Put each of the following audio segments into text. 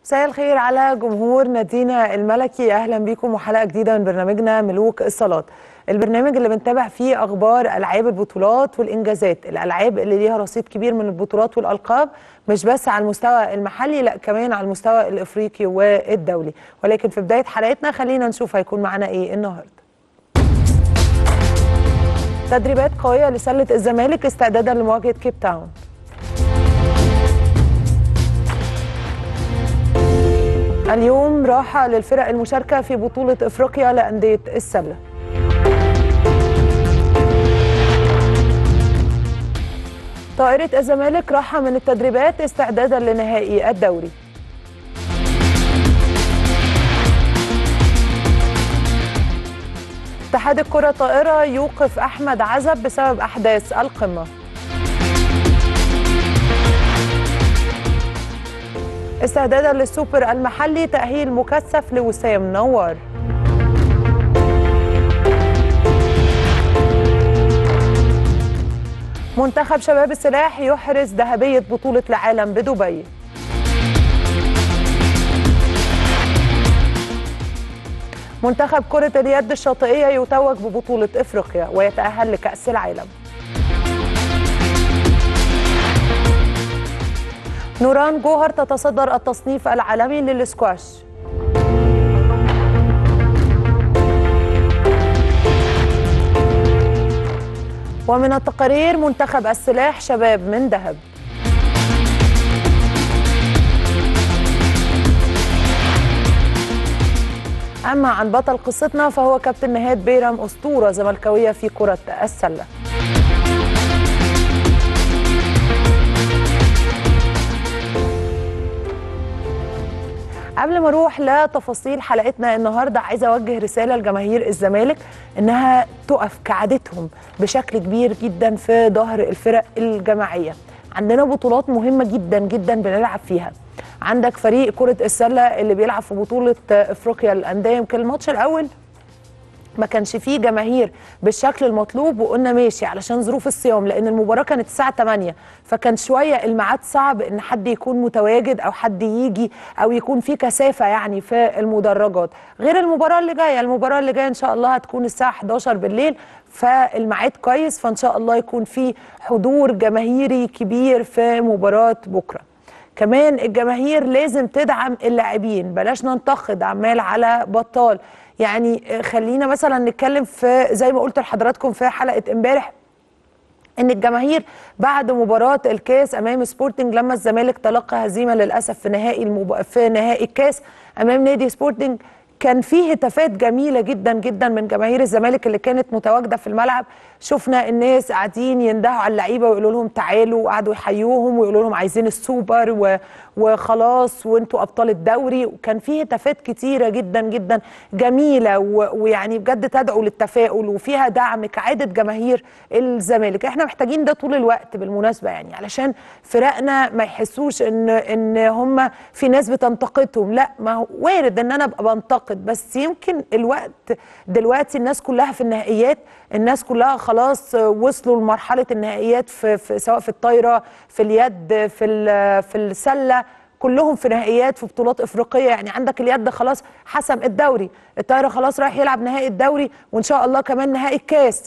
مساء الخير على جمهور نادينا الملكي اهلا بيكم وحلقه جديده من برنامجنا ملوك الصالات البرنامج اللي بنتابع فيه اخبار العاب البطولات والانجازات الالعاب اللي ليها رصيد كبير من البطولات والالقاب مش بس على المستوى المحلي لا كمان على المستوى الافريقي والدولي ولكن في بدايه حلقتنا خلينا نشوف هيكون معانا ايه النهارده تدريبات قويه لسله الزمالك استعدادا لمواجهه كيب تاون اليوم راحة للفرق المشاركة في بطولة إفريقيا لأندية السلة طائرة الزمالك راحة من التدريبات استعدادا لنهائي الدوري اتحاد الكرة الطائرة يوقف أحمد عزب بسبب أحداث القمة استعدادا للسوبر المحلي تأهيل مكثف لوسام نوار منتخب شباب السلاح يحرز ذهبية بطولة العالم بدبي منتخب كرة اليد الشاطئية يتوج ببطولة إفريقيا ويتأهل لكأس العالم نوران جوهر تتصدر التصنيف العالمي للسكواش ومن التقارير منتخب السلاح شباب من ذهب أما عن بطل قصتنا فهو كابتن نهاد بيرم أسطورة زملكاوية في كرة السلة قبل ما اروح لتفاصيل حلقتنا النهارده عايزه اوجه رساله لجماهير الزمالك انها تقف كعادتهم بشكل كبير جدا في ظهر الفرق الجماعيه عندنا بطولات مهمه جدا جدا بنلعب فيها عندك فريق كره السله اللي بيلعب في بطوله افريقيا للانديه يمكن الماتش الاول ما كانش فيه جماهير بالشكل المطلوب وقلنا ماشي علشان ظروف الصيام لان المباراه كانت الساعه 8 فكان شويه الميعاد صعب ان حد يكون متواجد او حد يجي او يكون في كثافه يعني في المدرجات غير المباراه اللي جايه المباراه اللي جايه ان شاء الله هتكون الساعه 11 بالليل فالميعاد كويس فان شاء الله يكون في حضور جماهيري كبير في مباراه بكره كمان الجماهير لازم تدعم اللاعبين بلاش ننتقد عمال على بطال يعني خلينا مثلا نتكلم في زي ما قلت لحضراتكم في حلقه امبارح ان الجماهير بعد مباراه الكاس امام سبورتنج لما الزمالك تلقى هزيمه للاسف في نهائي المب... في نهائي الكاس امام نادي سبورتنج كان فيه هتافات جميله جدا جدا من جماهير الزمالك اللي كانت متواجده في الملعب شفنا الناس قاعدين يندهوا على اللعيبه ويقولوا لهم تعالوا وقعدوا يحيوهم ويقولوا لهم عايزين السوبر و... وخلاص وانتوا ابطال الدوري وكان فيه هتافات كتيره جدا جدا جميله و... ويعني بجد تدعو للتفاؤل وفيها دعم كعاده جماهير الزمالك احنا محتاجين ده طول الوقت بالمناسبه يعني علشان فرقنا ما يحسوش ان ان هم في ناس بتنتقدهم لا ما هو وارد ان انا ابقى بنتقد بس يمكن الوقت دلوقتي الناس كلها في النهائيات الناس كلها خلاص وصلوا لمرحله النهائيات في, في سواء في الطايره في اليد في في السله كلهم في نهائيات في بطولات افريقيه يعني عندك اليد خلاص حسم الدوري الطايره خلاص رايح يلعب نهائي الدوري وان شاء الله كمان نهائي الكاس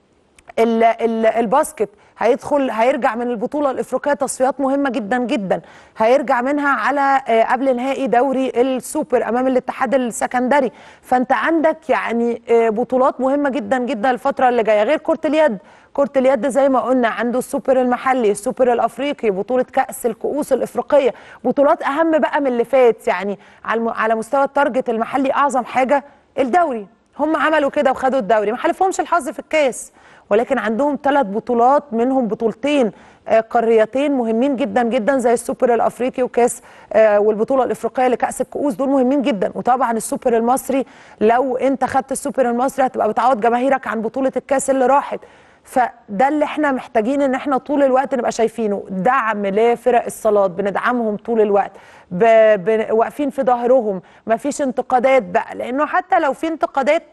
ال ال الباسكت هيدخل هيرجع من البطوله الافريقيه تصفيات مهمه جدا جدا هيرجع منها على قبل نهائي دوري السوبر امام الاتحاد السكندري فانت عندك يعني بطولات مهمه جدا جدا الفتره اللي جايه غير كره اليد كرة اليد زي ما قلنا عنده السوبر المحلي السوبر الافريقي بطولة كأس الكؤوس الافريقية بطولات اهم بقى من اللي فات يعني على مستوى التارجت المحلي اعظم حاجة الدوري هم عملوا كده وخدوا الدوري ما حالفهمش الحظ في الكاس ولكن عندهم ثلاث بطولات منهم بطولتين قاريتين مهمين جدا جدا زي السوبر الافريقي وكاس والبطوله الافريقيه لكاس الكؤوس دول مهمين جدا وطبعا السوبر المصري لو انت خدت السوبر المصري هتبقى بتعوض جماهيرك عن بطوله الكاس اللي راحت فده اللي احنا محتاجين ان احنا طول الوقت نبقى شايفينه دعم لفرق الصالات بندعمهم طول الوقت ب... ب... واقفين في ظهرهم مفيش انتقادات بقى لانه حتى لو في انتقادات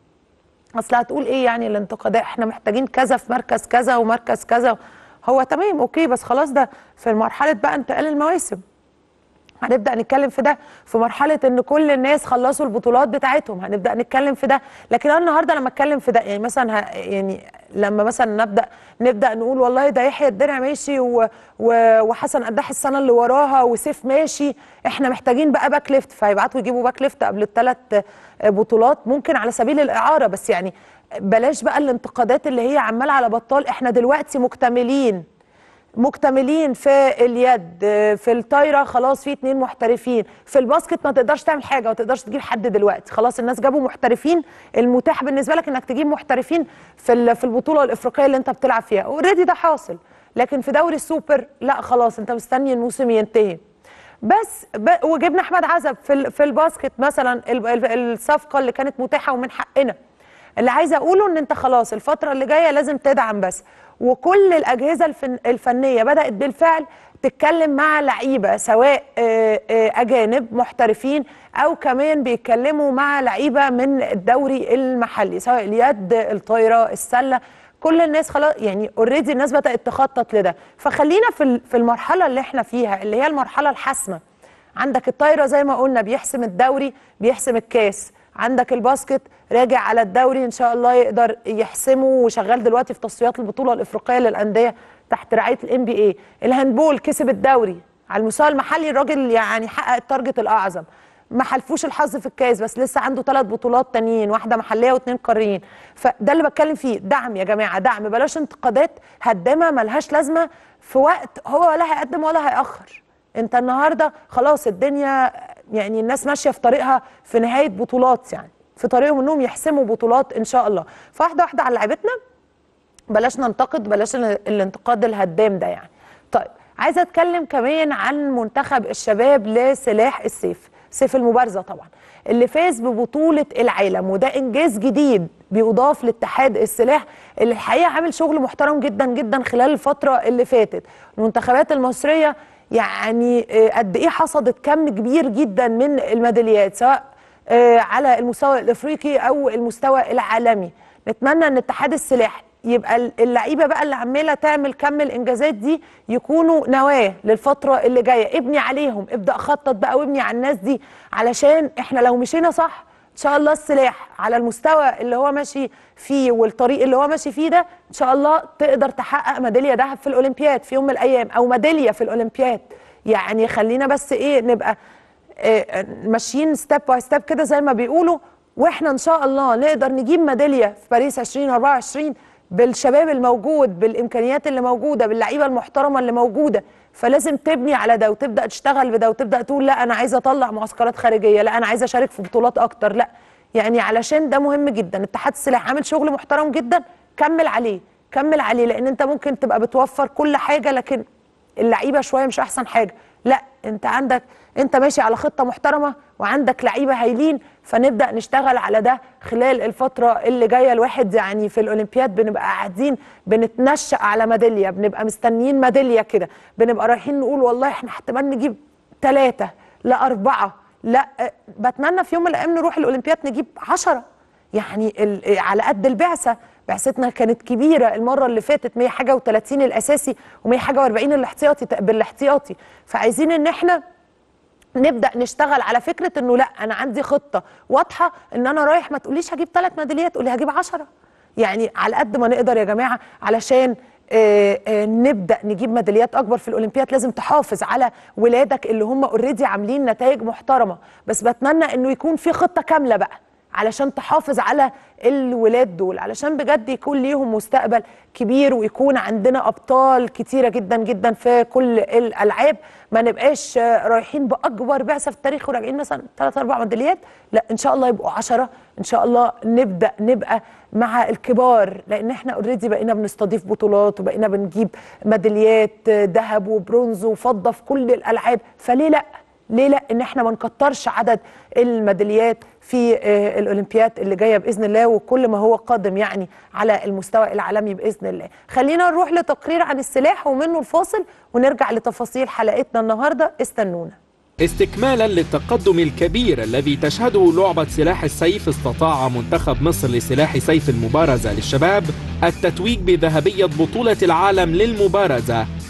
اصل هتقول ايه يعني الانتقادات احنا محتاجين كذا في مركز كذا ومركز كذا هو تمام اوكي بس خلاص ده في مرحله بقى انتقال المواسم هنبدا نتكلم في ده في مرحله ان كل الناس خلصوا البطولات بتاعتهم هنبدا نتكلم في ده لكن انا النهارده لما اتكلم في ده يعني مثلا ه... يعني لما مثلا نبدا نبدا نقول والله ده يحيى الدرع ماشي و... و... وحسن قداح السنه اللي وراها وسيف ماشي احنا محتاجين بقى باك ليفت فيبعتوا يجيبوا باك ليفت قبل الثلاث بطولات ممكن على سبيل الاعاره بس يعني بلاش بقى الانتقادات اللي هي عماله على بطال احنا دلوقتي مكتملين مكتملين في اليد في الطايره خلاص في اتنين محترفين في الباسكت ما تقدرش تعمل حاجه ما تقدرش تجيب حد دلوقتي خلاص الناس جابوا محترفين المتاح بالنسبه لك انك تجيب محترفين في في البطوله الافريقيه اللي انت بتلعب فيها اوريدي ده حاصل لكن في دوري السوبر لا خلاص انت مستني الموسم ينتهي بس وجبنا احمد عزب في في الباسكت مثلا الصفقه اللي كانت متاحه ومن حقنا اللي عايزه اقوله ان انت خلاص الفتره اللي جايه لازم تدعم بس وكل الاجهزه الفن الفنيه بدات بالفعل تتكلم مع لعيبه سواء اجانب محترفين او كمان بيتكلموا مع لعيبه من الدوري المحلي سواء اليد الطايره السله كل الناس خلاص يعني اوريدي الناس بدات تخطط لده فخلينا في في المرحله اللي احنا فيها اللي هي المرحله الحاسمه عندك الطايره زي ما قلنا بيحسم الدوري بيحسم الكاس عندك الباسكت راجع على الدوري ان شاء الله يقدر يحسمه وشغال دلوقتي في تصفيات البطوله الافريقيه للانديه تحت رعايه الام بي اي الهاندبول كسب الدوري على المستوى المحلي الراجل يعني حقق التارجت الاعظم ما حلفوش الحظ في الكاس بس لسه عنده ثلاث بطولات تانيين واحده محليه واثنين قاريين فده اللي بتكلم فيه دعم يا جماعه دعم بلاش انتقادات هدامه ملهاش لازمه في وقت هو ولا هيقدم ولا هيأخر انت النهارده خلاص الدنيا يعني الناس ماشيه في طريقها في نهايه بطولات يعني في طريقهم انهم يحسموا بطولات ان شاء الله فواحده واحده على لعيبتنا بلاش ننتقد بلاش الانتقاد الهدام ده يعني طيب عايزه اتكلم كمان عن منتخب الشباب لسلاح السيف سيف المبارزه طبعا اللي فاز ببطوله العالم وده انجاز جديد بيضاف لاتحاد السلاح اللي الحقيقه عامل شغل محترم جدا جدا خلال الفتره اللي فاتت المنتخبات المصريه يعني قد ايه حصدت كم كبير جدا من الميداليات سواء على المستوى الافريقي او المستوى العالمي نتمنى ان اتحاد السلاح يبقى اللعيبه بقى اللي عماله تعمل كم الانجازات دي يكونوا نواه للفتره اللي جايه ابني عليهم ابدا خطط بقى وابني على الناس دي علشان احنا لو مشينا صح ان شاء الله السلاح على المستوى اللي هو ماشي فيه والطريق اللي هو ماشي فيه ده ان شاء الله تقدر تحقق ميداليه ذهب في الاولمبياد في يوم من الايام او ميداليه في الاولمبياد يعني خلينا بس ايه نبقى إيه ماشيين ستيب باي ستيب كده زي ما بيقولوا واحنا ان شاء الله نقدر نجيب ميداليه في باريس 2024 بالشباب الموجود بالامكانيات اللي موجوده باللعيبه المحترمه اللي موجوده فلازم تبني على ده وتبدا تشتغل بده وتبدا تقول لا انا عايزه اطلع معسكرات خارجيه لا انا عايزه اشارك في بطولات اكتر لا يعني علشان ده مهم جدا اتحاد السلاح عامل شغل محترم جدا كمل عليه كمل عليه لان انت ممكن تبقى بتوفر كل حاجه لكن اللعيبه شويه مش احسن حاجه لا انت عندك انت ماشي على خطه محترمه وعندك لعيبه هايلين فنبدا نشتغل على ده خلال الفتره اللي جايه الواحد يعني في الاولمبياد بنبقى قاعدين بنتنشأ على ميداليه بنبقى مستنيين ميداليه كده بنبقى رايحين نقول والله احنا احتمال نجيب ثلاثه لا اربعه لا بتمنى في يوم من الايام نروح الاولمبياد نجيب عشرة يعني على قد البعثه بعثتنا كانت كبيره المره اللي فاتت 100 حاجه و30 الاساسي و100 حاجه و40 الاحتياطي بالاحتياطي فعايزين ان احنا نبدا نشتغل على فكره انه لا انا عندي خطه واضحه ان انا رايح ما تقوليش هجيب ثلاث ميداليات قولي هجيب 10 يعني على قد ما نقدر يا جماعه علشان آآ آآ نبدا نجيب ميداليات اكبر في الاولمبياد لازم تحافظ على ولادك اللي هم اوريدي عاملين نتائج محترمه بس بتمنى انه يكون في خطه كامله بقى علشان تحافظ على الولاد دول علشان بجد يكون ليهم مستقبل كبير ويكون عندنا ابطال كتيره جدا جدا في كل الالعاب ما نبقاش رايحين باكبر بعثه في التاريخ وراجعين مثلا ثلاث اربع ميداليات لا ان شاء الله يبقوا 10 ان شاء الله نبدا نبقى مع الكبار لان احنا اوريدي بقينا بنستضيف بطولات وبقينا بنجيب ميداليات ذهب وبرونز وفضه في كل الالعاب فليه لا ليه لا ان احنا ما نكترش عدد الميداليات في الاولمبياد اللي جايه باذن الله وكل ما هو قادم يعني على المستوى العالمي باذن الله خلينا نروح لتقرير عن السلاح ومنه الفاصل ونرجع لتفاصيل حلقتنا النهارده استنونا استكمالا للتقدم الكبير الذي تشهده لعبة سلاح السيف استطاع منتخب مصر لسلاح سيف المبارزة للشباب التتويج بذهبية بطولة العالم للمبارزة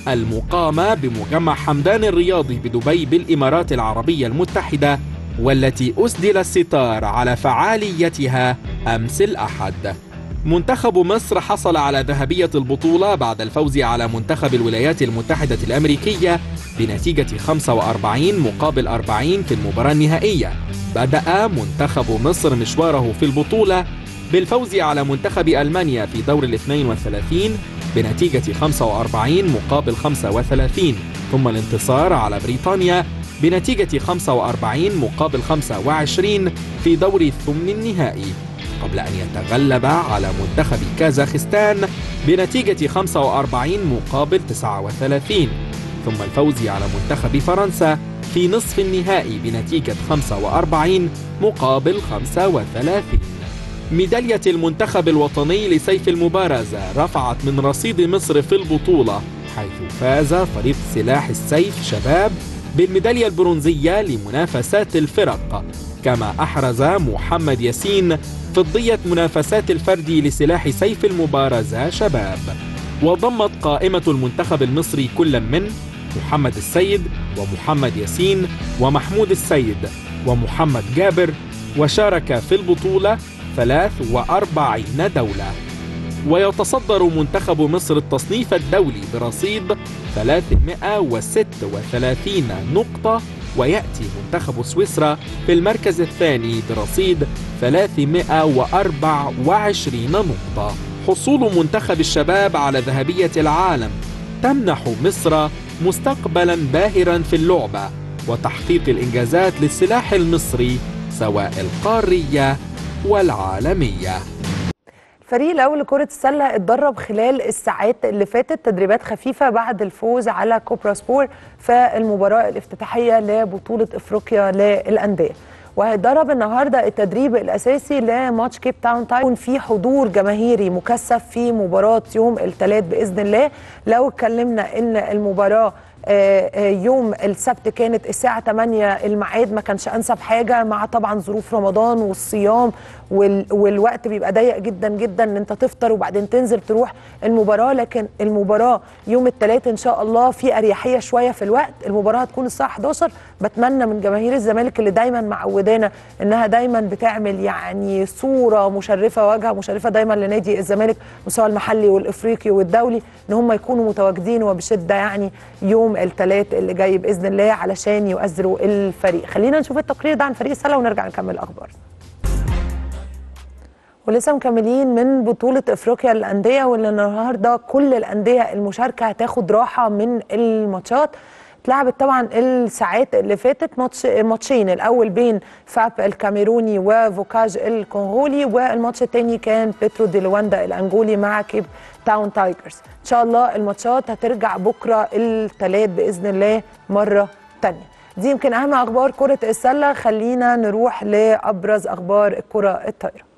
المقامة بمجمع حمدان الرياضي بدبي بالإمارات العربية المتحدة والتي أسدل الستار على فعاليتها أمس الأحد منتخب مصر حصل على ذهبية البطولة بعد الفوز على منتخب الولايات المتحدة الأمريكية بنتيجة 45 مقابل 40 في المباراة النهائية بدأ منتخب مصر مشواره في البطولة بالفوز على منتخب ألمانيا في دور ال 32 بنتيجة 45 مقابل 35 ثم الانتصار على بريطانيا بنتيجة 45 مقابل 25 في دور الثمن النهائي قبل أن يتغلب على منتخب كازاخستان بنتيجة 45 مقابل 39 ثم الفوز على منتخب فرنسا في نصف النهائي بنتيجة 45 مقابل 35 ميدالية المنتخب الوطني لسيف المبارزة رفعت من رصيد مصر في البطولة حيث فاز فريق سلاح السيف شباب بالميدالية البرونزية لمنافسات الفرق كما أحرز محمد ياسين فضية منافسات الفرد لسلاح سيف المبارزة شباب وضمت قائمة المنتخب المصري كل من محمد السيد ومحمد ياسين ومحمود السيد ومحمد جابر وشارك في البطولة 43 دولة ويتصدر منتخب مصر التصنيف الدولي برصيد 336 نقطة ويأتي منتخب سويسرا في المركز الثاني برصيد 324 نقطة حصول منتخب الشباب على ذهبية العالم تمنح مصر مستقبلا باهرا في اللعبة وتحقيق الإنجازات للسلاح المصري سواء القارية والعالمية الفريق الاول لكره السله اتدرب خلال الساعات اللي فاتت تدريبات خفيفه بعد الفوز على كوبرا سبور في المباراه الافتتاحيه لبطوله افريقيا للانديه وهيتدرب النهارده التدريب الاساسي لماتش كيب تاون تايم يكون في حضور جماهيري مكثف في مباراه يوم الثلاث باذن الله لو اتكلمنا ان المباراه يوم السبت كانت الساعة 8 الميعاد ما كانش أنسب حاجة مع طبعا ظروف رمضان والصيام والوقت بيبقى ضيق جدا جدا ان انت تفطر وبعدين تنزل تروح المباراة لكن المباراة يوم الثلاث ان شاء الله في أريحية شوية في الوقت المباراة هتكون الساعة 11 بتمنى من جماهير الزمالك اللي دايما معودانا انها دايما بتعمل يعني صورة مشرفة واجهة مشرفة دايما لنادي الزمالك مستوى المحلي والافريقي والدولي ان هم يكونوا متواجدين وبشدة يعني يوم الثلاث اللي جاي باذن الله علشان يؤثروا الفريق خلينا نشوف التقرير ده عن فريق السله ونرجع نكمل الاخبار ولسه مكملين من بطولة افريقيا للأندية واللي النهارده كل الأندية المشاركة هتاخد راحة من الماتشات اتلعبت طبعا الساعات اللي فاتت ماتش ماتشين الاول بين فاب الكاميروني وفوكاج الكونغولي والماتش الثاني كان بيترو دي لواندا الانجولي مع كيب تاون تايجرز ان شاء الله الماتشات هترجع بكره الثلاث باذن الله مره ثانيه دي يمكن اهم اخبار كره السله خلينا نروح لابرز اخبار الكره الطايره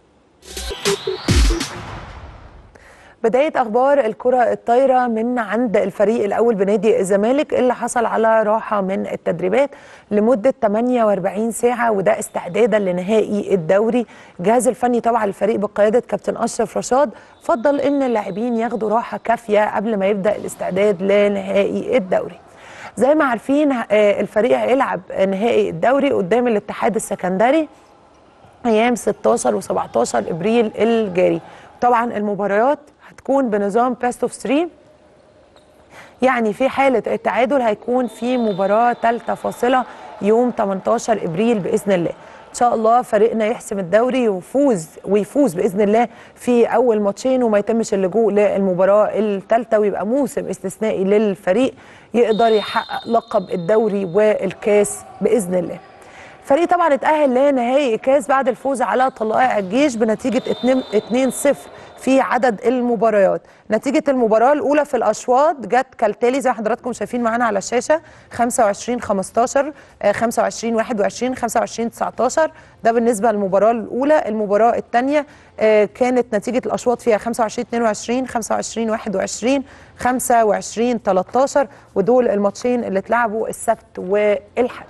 بداية أخبار الكرة الطايرة من عند الفريق الأول بنادي الزمالك اللي حصل على راحة من التدريبات لمدة 48 ساعة وده استعدادا لنهائي الدوري الجهاز الفني طبعا الفريق بقيادة كابتن أشرف رشاد فضل إن اللاعبين ياخدوا راحة كافية قبل ما يبدأ الاستعداد لنهائي الدوري زي ما عارفين الفريق هيلعب نهائي الدوري قدام الاتحاد السكندري ايام 16 و17 ابريل الجاري طبعا المباريات هتكون بنظام بيست اوف 3 يعني في حاله التعادل هيكون في مباراه ثالثه فاصله يوم 18 ابريل باذن الله ان شاء الله فريقنا يحسم الدوري ويفوز ويفوز باذن الله في اول ماتشين وما يتمش اللجوء للمباراه الثالثه ويبقى موسم استثنائي للفريق يقدر يحقق لقب الدوري والكاس باذن الله الفريق طبعا اتأهل لنهائي الكاس بعد الفوز على طلائع الجيش بنتيجة 2-0 في عدد المباريات نتيجة المباراة الأولى في الأشواط جت كالتالي زي ما حضراتكم شايفين معانا على الشاشة 25 15 25 21 25 19 ده بالنسبة للمباراة الأولى المباراة الثانية كانت نتيجة الأشواط فيها 25 22 25 21 25 13 ودول الماتشين اللي اتلعبوا السبت والحد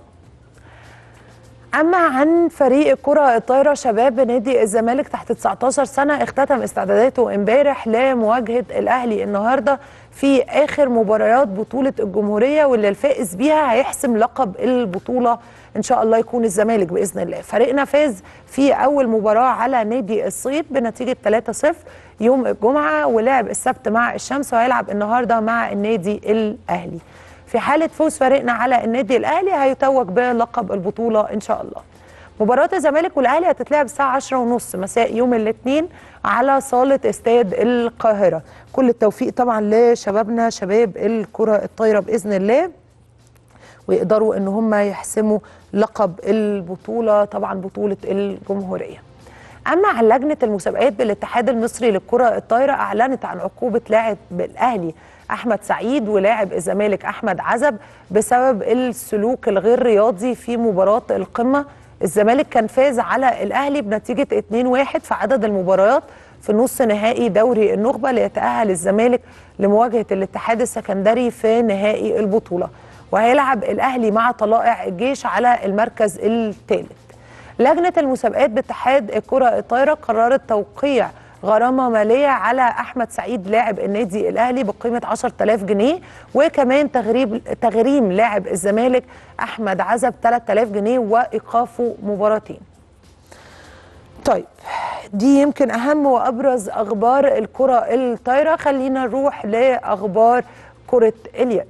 اما عن فريق الكره الطايره شباب نادي الزمالك تحت 19 سنه اختتم استعداداته امبارح لمواجهه الاهلي النهارده في اخر مباريات بطوله الجمهوريه واللي الفائز بيها هيحسم لقب البطوله ان شاء الله يكون الزمالك باذن الله فريقنا فاز في اول مباراه على نادي الصيد بنتيجه 3-0 يوم الجمعه ولعب السبت مع الشمس وهيلعب النهارده مع النادي الاهلي في حاله فوز فريقنا على النادي الاهلي هيتوج بلقب البطوله ان شاء الله مباراة الزمالك والاهلي هتتلعب الساعة 10 ونص مساء يوم الاثنين على صالة استاد القاهرة كل التوفيق طبعا لشبابنا شباب الكرة الطايرة بإذن الله ويقدروا ان هم يحسموا لقب البطولة طبعا بطولة الجمهورية اما عن لجنة المسابقات بالاتحاد المصري للكرة الطايرة اعلنت عن عقوبة لاعب الاهلي احمد سعيد ولاعب الزمالك احمد عزب بسبب السلوك الغير رياضي في مباراة القمة الزمالك كان فاز على الاهلي بنتيجه 2-1 في عدد المباريات في نص نهائي دوري النخبه ليتاهل الزمالك لمواجهه الاتحاد السكندري في نهائي البطوله وهيلعب الاهلي مع طلائع الجيش على المركز الثالث لجنه المسابقات باتحاد الكره الطايره قررت توقيع غرامة مالية على أحمد سعيد لاعب النادي الأهلي بقيمة 10000 جنيه وكمان تغريب تغريم لاعب الزمالك أحمد عزب 3000 جنيه وإيقافه مباراتين طيب دي يمكن أهم وأبرز أخبار الكرة الطايرة خلينا نروح لأخبار كرة اليد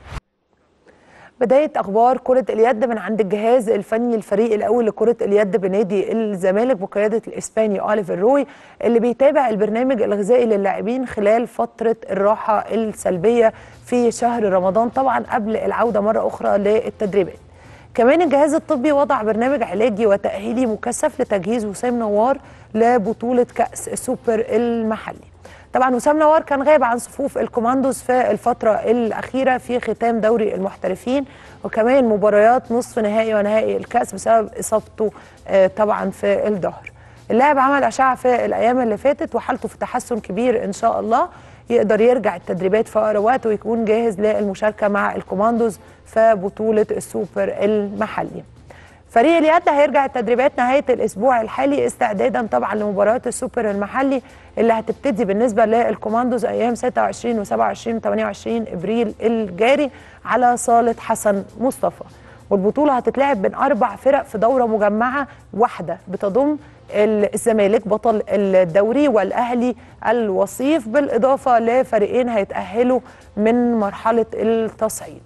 بداية أخبار كرة اليد من عند الجهاز الفني الفريق الأول لكرة اليد بنادي الزمالك بقيادة الإسباني أوليفر روي اللي بيتابع البرنامج الغذائي للاعبين خلال فترة الراحة السلبية في شهر رمضان طبعا قبل العودة مرة أخرى للتدريبات كمان الجهاز الطبي وضع برنامج علاجي وتأهيلي مكثف لتجهيز وسام نوار لبطولة كأس السوبر المحلي طبعا وسام نوار كان غايب عن صفوف الكوماندوز في الفترة الأخيرة في ختام دوري المحترفين وكمان مباريات نصف نهائي ونهائي الكأس بسبب إصابته طبعا في الظهر اللاعب عمل أشعة في الأيام اللي فاتت وحالته في تحسن كبير إن شاء الله يقدر يرجع التدريبات في أقرب وقت ويكون جاهز للمشاركة مع الكوماندوز في بطولة السوبر المحلي فريق اليد هيرجع التدريبات نهايه الاسبوع الحالي استعدادا طبعا لمباريات السوبر المحلي اللي هتبتدي بالنسبه للكوماندوز ايام 26 و27 و28 ابريل الجاري على صاله حسن مصطفى والبطوله هتتلعب بين اربع فرق في دوره مجمعه واحده بتضم الزمالك بطل الدوري والاهلي الوصيف بالاضافه لفريقين هيتاهلوا من مرحله التصعيد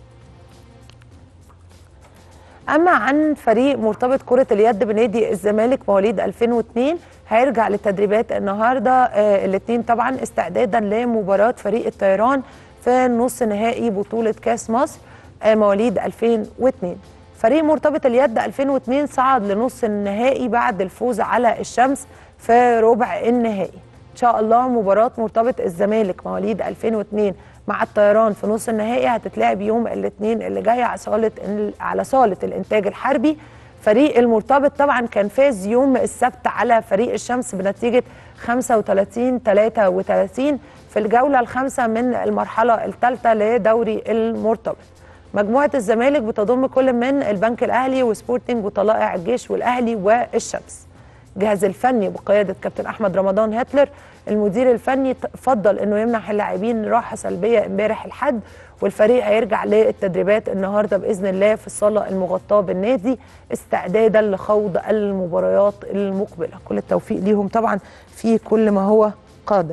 اما عن فريق مرتبط كره اليد بنادي الزمالك مواليد 2002 هيرجع للتدريبات النهارده آه الاثنين طبعا استعدادا لمباراه فريق الطيران في نص نهائي بطوله كاس مصر آه مواليد 2002 فريق مرتبط اليد 2002 صعد لنص النهائي بعد الفوز على الشمس في ربع النهائي ان شاء الله مباراه مرتبط الزمالك مواليد 2002 مع الطيران في نص النهائي هتتلعب يوم الاثنين اللي جاي على صاله على صاله الانتاج الحربي فريق المرتبط طبعا كان فاز يوم السبت على فريق الشمس بنتيجه 35 33 في الجوله الخامسه من المرحله الثالثه لدوري المرتبط مجموعه الزمالك بتضم كل من البنك الاهلي وسبورتنج وطلائع الجيش والاهلي والشمس الجهاز الفني بقياده كابتن احمد رمضان هتلر المدير الفني فضل انه يمنح اللاعبين راحه سلبيه امبارح الحد والفريق هيرجع للتدريبات النهارده باذن الله في الصاله المغطاه بالنادي استعدادا لخوض المباريات المقبله كل التوفيق ليهم طبعا في كل ما هو قادم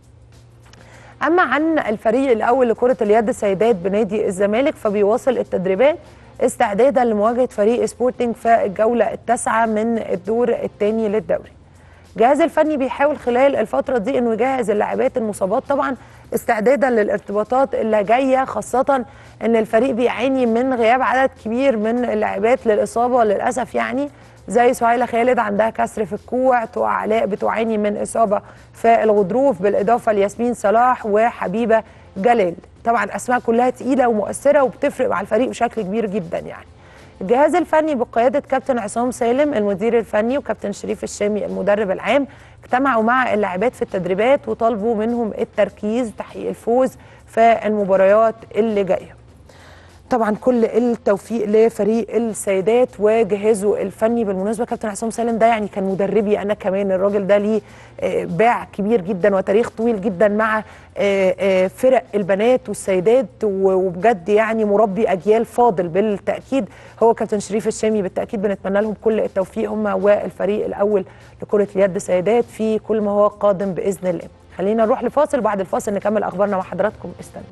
اما عن الفريق الاول لكره اليد سيدات بنادي الزمالك فبيواصل التدريبات استعدادا لمواجهه فريق سبورتنج في الجوله التاسعه من الدور الثاني للدوري الجهاز الفني بيحاول خلال الفتره دي انه يجهز اللاعبات المصابات طبعا استعدادا للارتباطات اللي جايه خاصه ان الفريق بيعاني من غياب عدد كبير من اللاعبات للاصابه للاسف يعني زي سهيله خالد عندها كسر في الكوع طوع علاء بتعاني من اصابه في الغضروف بالاضافه لياسمين صلاح وحبيبه جلال طبعا اسماء كلها تقيله ومؤثره وبتفرق مع الفريق بشكل كبير جدا يعني الجهاز الفني بقياده كابتن عصام سالم المدير الفني وكابتن شريف الشامي المدرب العام اجتمعوا مع اللاعبات في التدريبات وطالبوا منهم التركيز وتحقيق الفوز في المباريات اللي جايه طبعا كل التوفيق لفريق السيدات وجهازه الفني بالمناسبه كابتن حسام سالم ده يعني كان مدربي انا كمان الراجل ده ليه آه، باع كبير جدا وتاريخ طويل جدا مع آه، آه، فرق البنات والسيدات و- وبجد يعني مربي اجيال فاضل بالتاكيد هو كابتن شريف الشامي بالتاكيد بنتمنى لهم كل التوفيق هم والفريق الاول لكره اليد سيدات في كل ما هو قادم باذن الله خلينا نروح لفاصل بعد الفاصل نكمل اخبارنا مع حضراتكم استنوا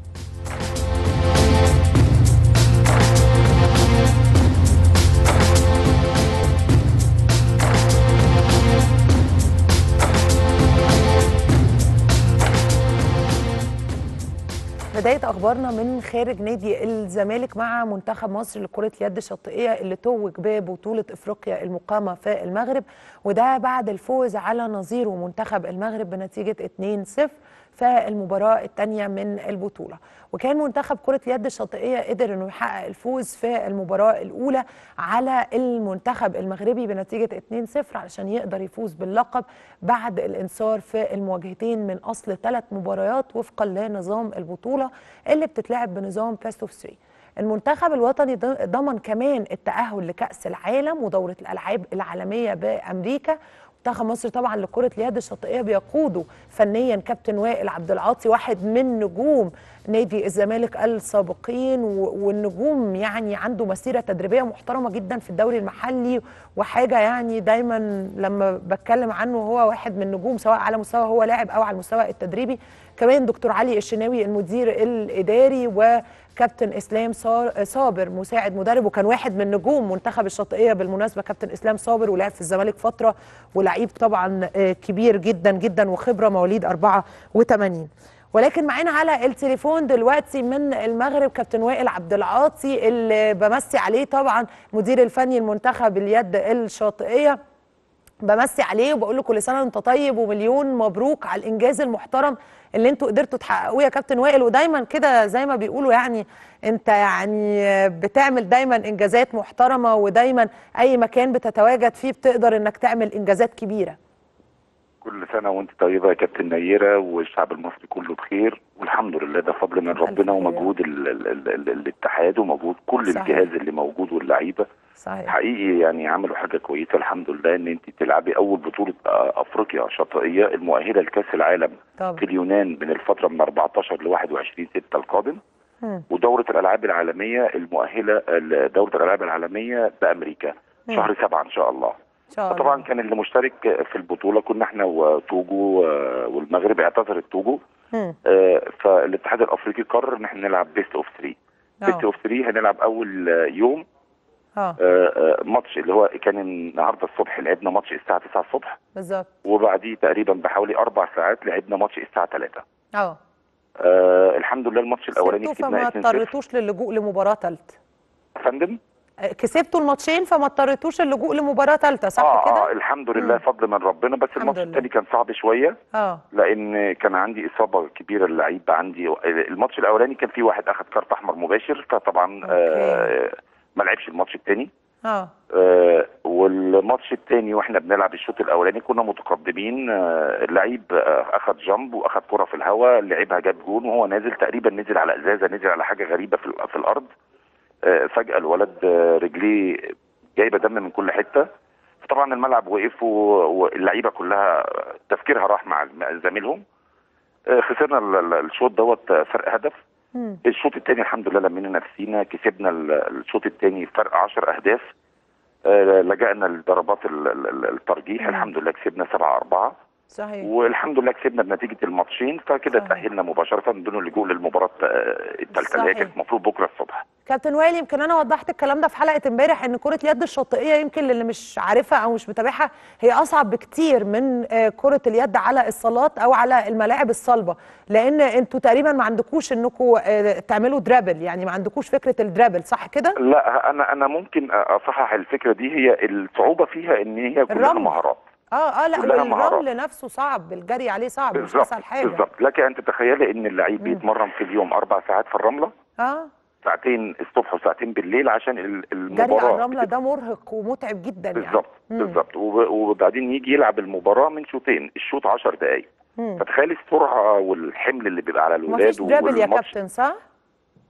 بداية أخبارنا من خارج نادي الزمالك مع منتخب مصر لكرة اليد الشاطئية اللي توج ببطولة إفريقيا المقامة في المغرب وده بعد الفوز على نظيره منتخب المغرب بنتيجة 2-0 في المباراة الثانية من البطولة وكان منتخب كرة اليد الشاطئية قدر انه يحقق الفوز في المباراة الأولى على المنتخب المغربي بنتيجة 2-0 علشان يقدر يفوز باللقب بعد الانصار في المواجهتين من أصل ثلاث مباريات وفقا لنظام البطولة اللي بتتلعب بنظام بيست اوف 3 المنتخب الوطني ض- ضمن كمان التأهل لكأس العالم ودورة الألعاب العالمية بأمريكا منتخب مصر طبعا لكرة اليد الشاطئية بيقوده فنيا كابتن وائل عبد العاطي واحد من نجوم نادي الزمالك السابقين و- والنجوم يعني عنده مسيرة تدريبية محترمة جدا في الدوري المحلي وحاجة يعني دايما لما بتكلم عنه هو واحد من النجوم سواء على مستوى هو لاعب أو على المستوى التدريبي كمان دكتور علي الشناوي المدير الإداري وكابتن إسلام صار- صابر مساعد مدرب وكان واحد من نجوم منتخب الشاطئية بالمناسبة كابتن إسلام صابر ولعب في الزمالك فترة ولعيب طبعا آه، كبير جدا جدا وخبرة مواليد 84 ولكن معانا على التليفون دلوقتي من المغرب كابتن وائل عبد العاطي اللي بمسي عليه طبعا مدير الفني المنتخب اليد الشاطئيه بمسي عليه وبقول له كل سنه وانت طيب ومليون مبروك على الانجاز المحترم اللي انتوا قدرتوا تحققوه يا كابتن وائل ودايما كده زي ما بيقولوا يعني انت يعني بتعمل دايما انجازات محترمه ودايما اي مكان بتتواجد فيه بتقدر انك تعمل انجازات كبيره كل سنة وانت طيبة يا كابتن نيرة والشعب المصري كله بخير والحمد لله ده فضل من ربنا خير. ومجهود ال ال ال ال الاتحاد ومجهود كل صحيح. الجهاز اللي موجود واللعيبة صحيح حقيقي يعني عملوا حاجة كويسة الحمد لله ان انت تلعبي اول بطولة آه، افريقيا شاطئية المؤهلة لكأس العالم طبعا في اليونان من الفترة من 14 ل 21 6 القادم مم. ودورة الالعاب العالمية المؤهلة دورة الالعاب العالمية بامريكا مم. شهر سبعة ان شاء الله ان شاء الله طبعا كان اللي مشترك في البطوله كنا احنا وتوجو آه، والمغرب اعتذرت توجو مم. آه، فالاتحاد الافريقي قرر ان احنا نلعب بيست اوف 3 بيست اه اوف 3 هنلعب اول آه، يوم اه آه، آه، ماتش اللي هو كان النهارده الصبح لعبنا ماتش الساعه 9 الصبح بالظبط وبعديه تقريبا بحوالي اربع ساعات لعبنا ماتش الساعه 3 اه آه الحمد لله الماتش الاولاني كسبتوا فما كسبنا 2-0 اضطريتوش للجوء لمباراه ثالثه يا فندم كسبتوا الماتشين فما اضطريتوش اللجوء لمباراه ثالثه صح اه كده؟ اه الحمد لله مم. فضل من ربنا بس الحمد الماتش لله. الثاني كان صعب شويه اه لان كان عندي اصابه كبيره اللعيب عندي الماتش الاولاني كان في واحد اخذ كارت احمر مباشر فطبعا آه ما لعبش الماتش الثاني اه آه والماتش الثاني واحنا بنلعب الشوط الاولاني كنا متقدمين آه اللعيب آه اخذ جامب واخذ كره في الهواء لعبها جاب جون وهو نازل تقريبا نزل على ازازه نزل على حاجه غريبه في, ال- في الارض آه فجاه الولد آه رجليه جايبه دم من كل حته طبعا الملعب وقف و- واللعيبه كلها تفكيرها راح مع الم- زميلهم آه، خسرنا ال- ال- الشوط دوت آه، فرق هدف مم. الشوط الثاني الحمد لله لمينا نفسينا كسبنا ال- الشوط الثاني فرق 10 اهداف آه، لجأنا لضربات ال- ال- ال- الترجيح مم. الحمد لله كسبنا 7 4 صحيح والحمد لله كسبنا بنتيجه الماتشين فكده صحيح. تأهلنا مباشره دون اللجوء للمباراه آه، الثالثه اللي هي صحيح. كانت المفروض بكره الصبح كابتن وائل يمكن انا وضحت الكلام ده في حلقه امبارح ان كره اليد الشاطئيه يمكن للي مش عارفها او مش متابعها هي اصعب بكتير من آه، كره اليد على الصالات او على الملاعب الصلبه لان انتوا تقريبا ما عندكوش انكم تعملوا درابل يعني ما عندكوش فكره الدرابل صح كده؟ لا انا انا ممكن اصحح الفكره دي هي الصعوبه فيها ان هي كلها الرمل. مهارات اه اه لا كلها مهارات. والرمل نفسه صعب الجري عليه صعب مش بالظبط اسهل حاجه بالظبط لك ان تتخيلي ان اللعيب مم. بيتمرن في اليوم اربع ساعات في الرمله اه ساعتين الصبح وساعتين بالليل عشان ال- جري على المباراه الرمله ده مرهق ومتعب جدا يعني بالظبط مم. بالظبط وب- وبعدين يجي يلعب المباراه من شوطين الشوط 10 دقائق مم. فتخيلي السرعه والحمل اللي بيبقى على مفيش الولاد درابل يا والماتش كابتن صح؟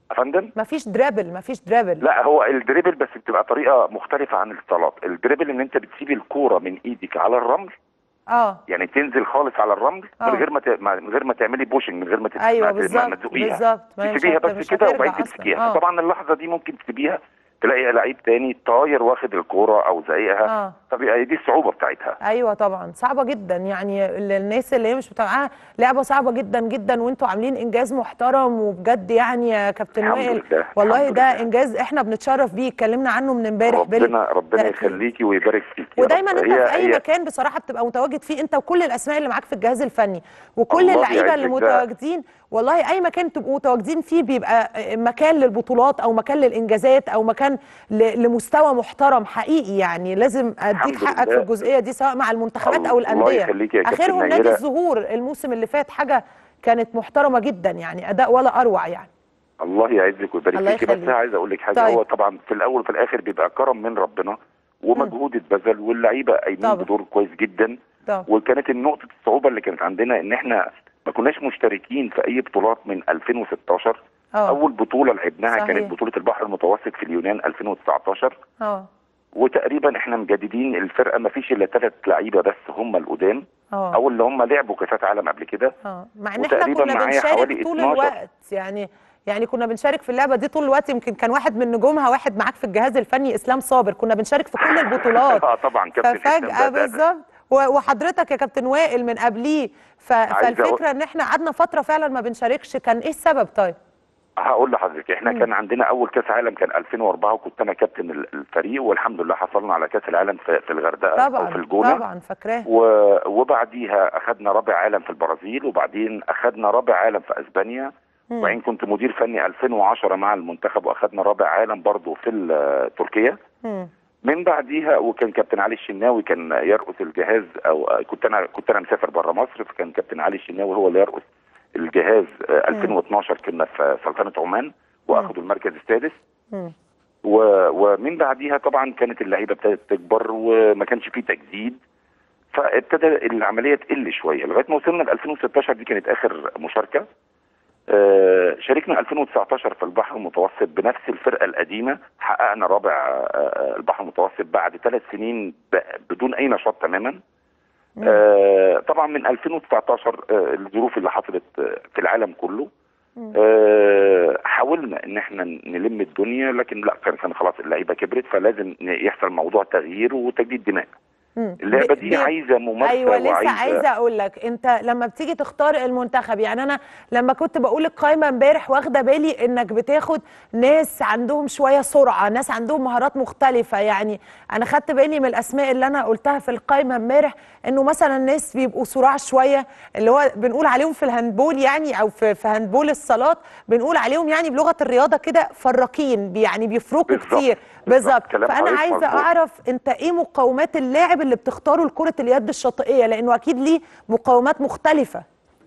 افندم مفيش درابل مفيش درابل لا هو الدريبل بس بتبقى طريقه مختلفه عن الصالات الدريبل ان انت بتسيب الكوره من ايدك على الرمل اه يعني تنزل خالص على الرمل آه. من غير ما ت... ما- من غير ما تعملي بوشنج من غير ما تت... ايوه ما ت- ما- ما بالظبط تزقيها بالظبط ما هي مش تسيبيها هت- بس مش كده هترجع وبعدين أصلاً. تمسكيها آه. طبعا اللحظه دي ممكن تسيبيها تلاقي لعيب تاني طاير واخد الكوره او زايقها اه طب دي الصعوبه بتاعتها ايوه طبعا صعبه جدا يعني ال- الناس اللي هي مش متابعاها لعبه صعبه جدا جدا وانتوا عاملين انجاز محترم وبجد يعني يا كابتن الحمد وائل لله، والله الحمد ده لله. انجاز احنا بنتشرف بيه اتكلمنا عنه من امبارح بال- ربنا ربنا تأكيد. يخليكي ويبارك فيكي يا ودايما رب. انت هي- في اي هي- مكان بصراحه بتبقى متواجد فيه انت وكل الاسماء اللي معاك في الجهاز الفني وكل الله اللعيبه اللي يعزك ده. متواجدين والله اي مكان تبقوا متواجدين فيه بيبقى مكان للبطولات او مكان للانجازات او مكان ل- لمستوى محترم حقيقي يعني لازم اديك الحمد حقك في لله. الجزئيه دي سواء مع المنتخبات او الله الانديه يخليك يا كابتن اخرهم نادي نيرة. الزهور الموسم اللي فات حاجه كانت محترمه جدا يعني اداء ولا اروع يعني الله يعزك ويبارك الله فيكي بس يخليك. عايز اقول لك حاجه طيب. هو طبعا في الاول وفي الاخر بيبقى كرم من ربنا ومجهود اتبذل واللعيبه قايمين طبعا. بدور كويس جدا طب وكانت النقطه الصعوبه اللي كانت عندنا ان احنا ما كناش مشتركين في اي بطولات من 2016 اه اول بطوله لعبناها صحيح. كانت بطوله البحر المتوسط في اليونان 2019 اه وتقريبا احنا مجددين الفرقه ما فيش الا ثلاث لعيبه بس هم القدام اه او اللي هم لعبوا كاسات عالم قبل كده اه مع ان احنا وتقريباً كنا معايا بنشارك حوالي طول 12. الوقت يعني يعني كنا بنشارك في اللعبه دي طول الوقت يمكن كان واحد من نجومها واحد معاك في الجهاز الفني اسلام صابر كنا بنشارك في كل البطولات اه طبعا كابتن ففجاه إسلام ده- ده- بالظبط و- وحضرتك يا كابتن وائل من قبليه ف... عايز أقول- فالفكره ان احنا قعدنا فتره فعلا ما بنشاركش كان ايه السبب طيب هقول لحضرتك احنا مم. كان عندنا اول كاس عالم كان 2004 وكنت انا كابتن ال- الفريق والحمد لله حصلنا على كاس العالم في, في الغردقه او في طبعا الجونه طبعا فاكراه و- وبعديها اخذنا رابع عالم في البرازيل وبعدين اخذنا رابع عالم في اسبانيا مم. وبعدين كنت مدير فني 2010 مع المنتخب واخذنا رابع عالم برضه في ال- تركيا مم. من بعديها وكان كابتن علي الشناوي كان يرأس الجهاز او كنت انا كنت انا مسافر بره مصر فكان كابتن علي الشناوي هو اللي يرأس الجهاز آه، 2012 كنا في سلطنه عمان واخدوا المركز السادس مم. و- ومن بعديها طبعا كانت اللعيبه ابتدت تكبر وما كانش فيه تجديد فابتدى العمليه تقل شويه لغايه ما وصلنا ل 2016 دي كانت اخر مشاركه آه، شاركنا 2019 في البحر المتوسط بنفس الفرقه القديمه حققنا رابع آه، آه، البحر المتوسط بعد ثلاث سنين ب- بدون اي نشاط تماما مم. آه، طبعا من 2019 آه، الظروف اللي حصلت آه، في العالم كله مم. آه، حاولنا ان احنا نلم الدنيا لكن لا كان كان خلاص اللعيبه كبرت فلازم يحصل موضوع تغيير وتجديد دماء مم. اللعبه ب- دي ب- عايزه ممارسه ايوه لسه وعايزه عايزه اقول لك انت لما بتيجي تختار المنتخب يعني انا لما كنت بقول القايمه امبارح واخده بالي انك بتاخد ناس عندهم شويه سرعه ناس عندهم مهارات مختلفه يعني انا خدت بالي من الاسماء اللي انا قلتها في القايمه امبارح انه مثلا ناس بيبقوا صراع شويه اللي هو بنقول عليهم في الهاندبول يعني او في في هاندبول الصالات بنقول عليهم يعني بلغه الرياضه كده فراكين يعني بيفركوا بالظبط، كتير بالظبط، بالظبط كلام فانا حضرتك عايزه مظبوط. اعرف انت ايه مقومات اللاعب اللي بتختاره لكره اليد الشاطئيه لانه اكيد ليه مقومات مختلفه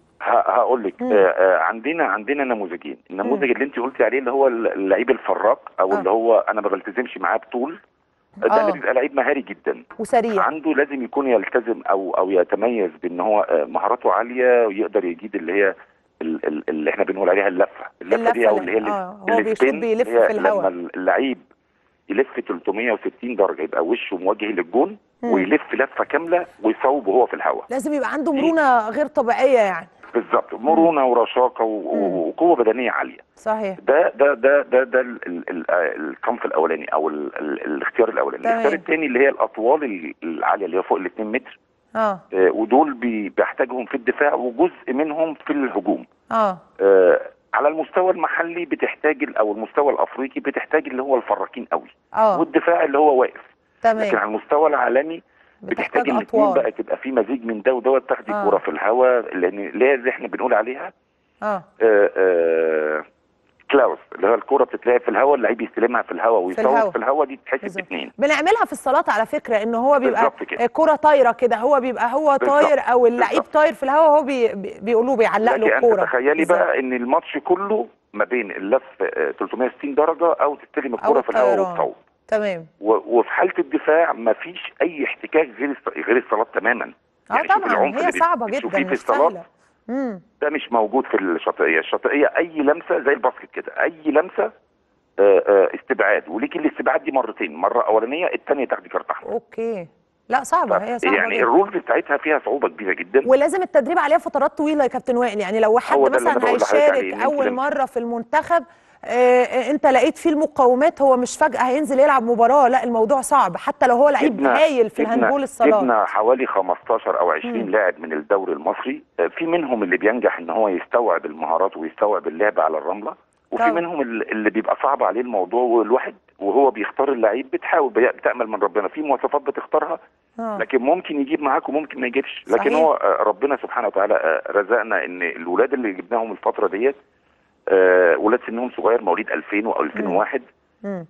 هقول لك مم. آه آه عندنا عندنا نموذجين النموذج اللي انت قلتي عليه اللي هو اللعيب الفراك او آه. اللي هو انا ما بلتزمش معاه بطول ده آه. اللي بيبقى لعيب مهاري جدا وسريع عنده لازم يكون يلتزم او او يتميز بان هو آه، مهاراته عاليه ويقدر يجيد اللي هي ال- ال- اللي احنا بنقول عليها اللفه اللفه دي او اللي هي اللي- اه هو السبين، بيشوط بيلف هي في لما الهواء اللعيب يلف 360 درجه يبقى وشه موجه للجون مم. ويلف لفه كامله ويصوب وهو في الهواء لازم يبقى عنده مرونه غير طبيعيه يعني بالظبط مرونه ورشاقه و- مم. و- وقوه بدنيه عاليه صحيح ده ده ده ده ده ال- ال- ال- آه، الصنف الاولاني او ال ال الاختيار الاولاني تمام. الاختيار الثاني اللي هي الاطوال ال- العاليه اللي هي فوق ال 2 متر اه آه، ودول بي- بيحتاجهم في الدفاع وجزء منهم في الهجوم اه آه، على المستوى المحلي بتحتاج ال- او المستوى الافريقي بتحتاج اللي هو الفراكين قوي اه والدفاع اللي هو واقف لكن تمام على المستوى العالمي بتحتاج بتحتاج الاثنين اطوال بقى تبقى في مزيج من ده ودوت تاخدي آه. كوره في الهواء لان اللي هي احنا بنقول عليها اه آه، آه، كلاوس اللي هو الكوره بتتلعب في الهواء اللعيب يستلمها في الهواء ويصوب الهواء. في الهواء دي تتحسب بالظبط. باثنين بنعملها في الصالات على فكره ان هو بيبقى بالظبط كده. كره طايره كده هو بيبقى هو بالظبط. طاير او اللعيب بالظبط. طاير في الهواء وهو بي بي- بيقولوا بيعلق له لكن انت الكوره تخيلي بالظبط. بقى ان الماتش كله ما بين اللف آه، 360 درجه او تستلم الكوره في الهواء الطيران. وتصوب تمام و- وفي حاله الدفاع ما فيش اي احتكاك غير الص- غير الصالات تماما اه يعني شوف طبعا العنف هي اللي صعبه بتشوفيه جدا في مش الصالات سهله امم ده مش موجود في الشاطئيه الشاطئيه اي لمسه زي الباسكت كده اي لمسه آه، آه، استبعاد وليكي الاستبعاد دي مرتين مره اولانيه الثانيه تاخدي كارت احمر اوكي لا صعبه هي صعبه يعني جدا. الرولز بتاعتها فيها صعوبه كبيره جدا ولازم التدريب عليها فترات طويله يا كابتن وائل يعني لو حد هو ده اللي أنا مثلا بقول لحضرتك عليه، هيشارك إن أنت اول لما- مره في المنتخب آه، آه، انت لقيت فيه المقومات هو مش فجاه هينزل يلعب مباراه لا الموضوع صعب حتى لو هو لعيب جبنا- هايل في جبنا- الهاندبول الصالات جبنا حوالي 15 او 20 لاعب من الدوري المصري آه، في منهم اللي بينجح ان هو يستوعب المهارات ويستوعب اللعب على الرمله وفي طبعا. منهم اللي اللي بيبقى صعب عليه الموضوع والواحد وهو بيختار اللعيب بتحاول بتامل من ربنا في مواصفات بتختارها آه. لكن ممكن يجيب معاك وممكن ما يجيبش لكن صحيح. هو آه، ربنا سبحانه وتعالى آه، رزقنا ان الولاد اللي جبناهم الفتره ديت آه، ولاد سنهم صغير مواليد 2000 و 2001 مم.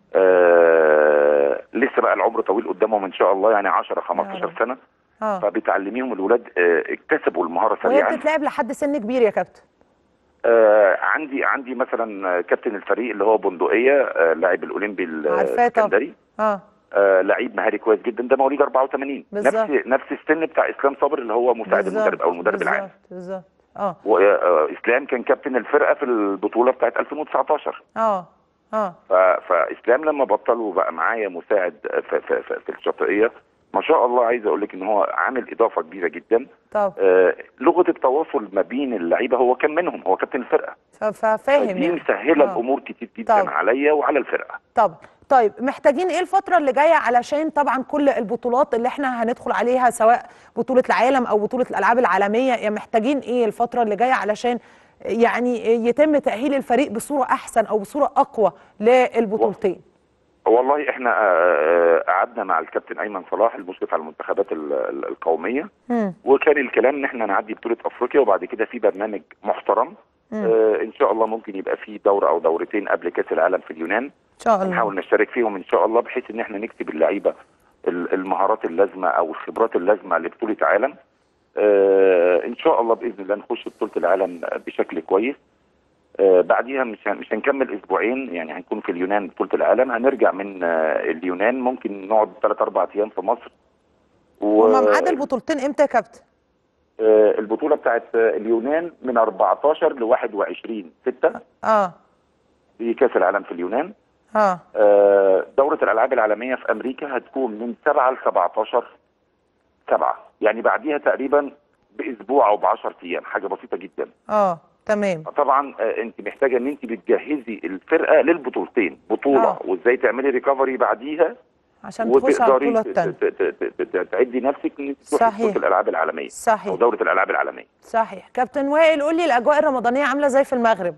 آه لسه بقى العمر طويل قدامهم ان شاء الله يعني 10 يا 15 رب. سنه اه فبتعلميهم الولاد آه اكتسبوا المهاره وهي سريعا بتتلعب لحد سن كبير يا كابتن آه عندي عندي مثلا آه، كابتن الفريق اللي هو بندقيه آه لاعب الاولمبي عارفاه طبعا. الاسكندري اه آه لعيب مهاري كويس جدا ده مواليد 84 بالظبط. نفس نفس السن بتاع اسلام صابر اللي هو مساعد بالظبط، المدرب او المدرب العام بالظبط بالظبط اه واسلام كان كابتن الفرقه في البطوله بتاعت 2019 اه اه ف... فاسلام لما بطل وبقى معايا مساعد في, في, في, في الشاطئيه ما شاء الله عايز اقول لك ان هو عامل اضافه كبيره جدا طب آه لغه التواصل ما بين اللعيبه هو كان منهم هو كابتن الفرقه ف- ففاهم دي يعني مسهله آه. الامور كتير جدا طبعا. عليا وعلى الفرقه طب طيب محتاجين ايه الفترة اللي جاية علشان طبعا كل البطولات اللي احنا هندخل عليها سواء بطولة العالم او بطولة الالعاب العالمية يعني محتاجين ايه الفترة اللي جاية علشان يعني يتم تأهيل الفريق بصورة احسن او بصورة اقوى للبطولتين والله احنا آه، آه، قعدنا مع الكابتن ايمن صلاح المشرف على المنتخبات ال- ال- القوميه مم. وكان الكلام ان احنا نعدي بطوله افريقيا وبعد كده في برنامج محترم آه ان شاء الله ممكن يبقى في دوره او دورتين قبل كاس العالم في اليونان ان شاء الله نحاول نشترك فيهم ان شاء الله بحيث ان احنا نكتب اللعيبه ال- المهارات اللازمه او الخبرات اللازمه لبطوله عالم آه ان شاء الله باذن الله نخش بطوله العالم بشكل كويس آه بعديها مش هن- مش هنكمل اسبوعين يعني هنكون في اليونان بطوله العالم هنرجع من آه اليونان ممكن نقعد ثلاث اربع ايام في مصر و- هما ميعاد البطولتين امتى يا كابتن؟ آه، البطوله بتاعت آه، اليونان من 14 ل 21 6 اه في كاس العالم في اليونان اه آه، دورة الألعاب العالمية في أمريكا هتكون من 7 ل 17 7 يعني بعديها تقريبا بأسبوع أو ب 10 أيام حاجة بسيطة جدا اه تمام طبعا آه، أنت محتاجة إن أنت بتجهزي الفرقة للبطولتين بطولة آه. وإزاي تعملي ريكفري بعديها عشان تخش على البطولة ت- التانية ت- ت- ت- ت- تعدي نفسك إن أنت تروحي صحيح. بطولة الألعاب العالمية أو صحيح دورة الألعاب العالمية صحيح كابتن وائل قول لي الاجواء الرمضانية عاملة ازاي في المغرب؟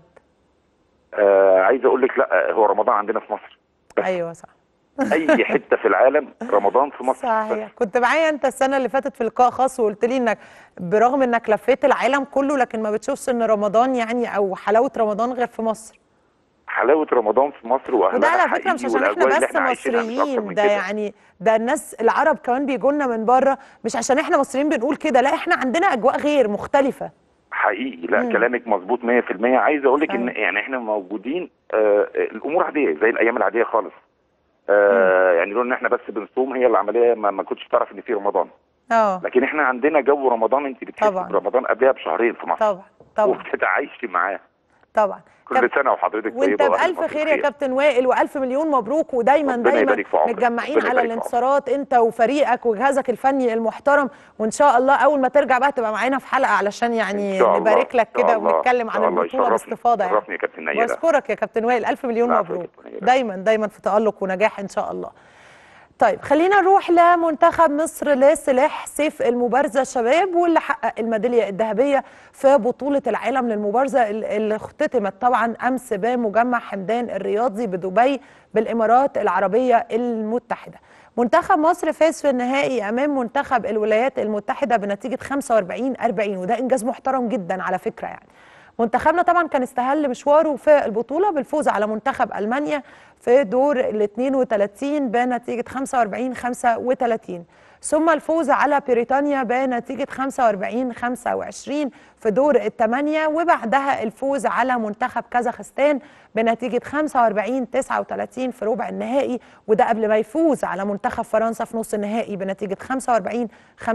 آه عايز أقول لك لا هو رمضان عندنا في مصر ايوه صح أي حتة في العالم رمضان في مصر صحيح كنت معايا انت السنه اللي فاتت في لقاء خاص وقلت لي انك برغم انك لفيت العالم كله لكن ما بتشوفش ان رمضان يعني او حلاوه رمضان غير في مصر حلاوه رمضان في مصر واهلها وده على فكره حقيقي مش عشان والأجواء احنا اللي بس عايشينها مش أكتر من مصريين ده كده. يعني ده الناس العرب كمان بيجوا لنا من بره مش عشان احنا مصريين بنقول كده لا احنا عندنا اجواء غير مختلفه حقيقي لا مم. كلامك مظبوط 100% عايز اقول لك ان صحيح. يعني احنا موجودين آه الامور عاديه زي الايام العاديه خالص آه يعني لو ان احنا بس بنصوم هي العمليه ما, ما كنتش تعرف ان في رمضان اه لكن احنا عندنا جو رمضان انت بتحسي طبعا. برمضان قبلها بشهرين في مصر طبعا طبعا وبتتعايشي معاه طبعا كل كاب- سنه وحضرتك وانت طيبه وأهل بألف مصر خير يا بخير. كابتن وائل والف مليون مبروك ودايما ربنا دايما يبارك في عمرك. متجمعين ربنا على يبارك في الانتصارات انت وفريقك وجهازك الفني المحترم وان شاء الله اول ما ترجع بقى تبقى معانا في حلقه علشان يعني إن شاء الله. نبارك لك إن شاء كده الله. ونتكلم إن عن شاء الله. البطوله يشرفني. باستفاضه يعني يشرفني يا كابتن نيلة. واشكرك يا كابتن وائل الف مليون العفو يا مبروك كابتن نيلة. دايما دايما في تالق ونجاح ان شاء الله طيب خلينا نروح لمنتخب مصر لسلاح سيف المبارزه شباب واللي حقق الميداليه الذهبيه في بطوله العالم للمبارزه اللي اختتمت طبعا امس بمجمع حمدان الرياضي بدبي بالامارات العربيه المتحده. منتخب مصر فاز في النهائي امام منتخب الولايات المتحده بنتيجه 45 40 وده انجاز محترم جدا على فكره يعني. منتخبنا طبعا كان استهل مشواره في البطوله بالفوز على منتخب المانيا في دور ال 32 بنتيجه 45 35 ثم الفوز على بريطانيا بنتيجة 45 25 في دور الثمانية وبعدها الفوز على منتخب كازاخستان بنتيجة 45 39 في ربع النهائي وده قبل ما يفوز على منتخب فرنسا في نص النهائي بنتيجة 45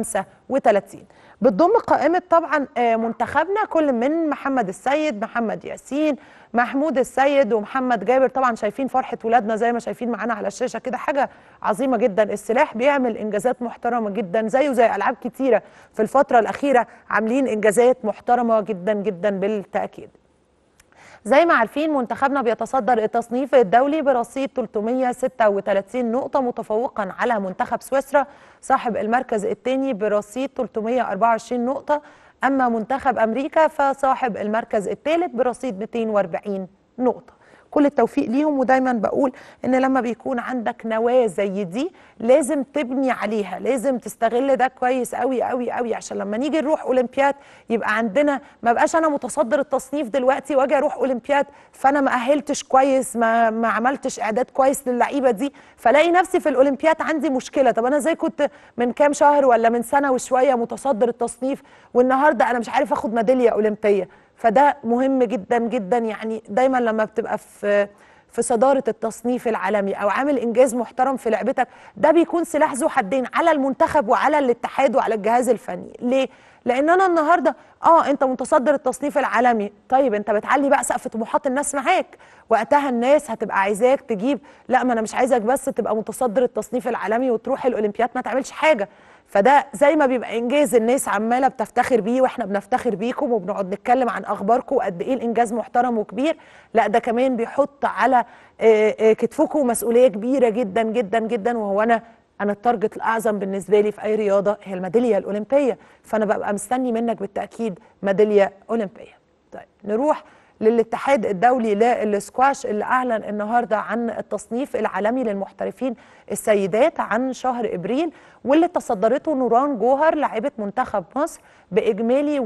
35 بتضم قائمة طبعا آه، منتخبنا كل من محمد السيد محمد ياسين محمود السيد ومحمد جابر طبعا شايفين فرحة ولادنا زي ما شايفين معانا على الشاشة كده حاجة عظيمة جدا السلاح بيعمل إنجازات محترمة جدا زيه زي ألعاب كتيرة في الفترة الأخيرة عاملين إنجازات محترمة جدا جدا بالتأكيد زي ما عارفين منتخبنا بيتصدر التصنيف الدولي برصيد 336 نقطة متفوقا على منتخب سويسرا صاحب المركز الثاني برصيد 324 نقطة أما منتخب أمريكا فصاحب المركز الثالث برصيد 240 نقطة كل التوفيق ليهم ودايما بقول ان لما بيكون عندك نواه زي دي لازم تبني عليها لازم تستغل ده كويس قوي قوي قوي عشان لما نيجي نروح اولمبياد يبقى عندنا ما بقاش انا متصدر التصنيف دلوقتي واجي اروح اولمبياد فانا ما اهلتش كويس ما ما عملتش اعداد كويس للعيبه دي فلاقي نفسي في الاولمبياد عندي مشكله طب انا زي كنت من كام شهر ولا من سنه وشويه متصدر التصنيف والنهارده انا مش عارف اخد ميداليه اولمبيه فده مهم جدا جدا يعني دايما لما بتبقى في في صداره التصنيف العالمي او عامل انجاز محترم في لعبتك ده بيكون سلاح ذو حدين على المنتخب وعلى الاتحاد وعلى الجهاز الفني ليه لان انا النهارده اه انت متصدر التصنيف العالمي طيب انت بتعلي بقى سقف طموحات الناس معاك وقتها الناس هتبقى عايزاك تجيب لا ما انا مش عايزك بس تبقى متصدر التصنيف العالمي وتروح الاولمبياد ما تعملش حاجه فده زي ما بيبقى انجاز الناس عماله بتفتخر بيه واحنا بنفتخر بيكم وبنقعد نتكلم عن اخباركم وقد ايه الانجاز محترم وكبير لا ده كمان بيحط على آه، آه، كتفكم مسؤوليه كبيره جدا جدا جدا وهو انا انا التارجت الاعظم بالنسبه لي في اي رياضه هي الميداليه الاولمبيه فانا ببقى مستني منك بالتاكيد ميداليه اولمبيه طيب نروح للاتحاد الدولي للسكواش اللي اعلن النهارده عن التصنيف العالمي للمحترفين السيدات عن شهر ابريل واللي تصدرته نوران جوهر لاعبه منتخب مصر باجمالي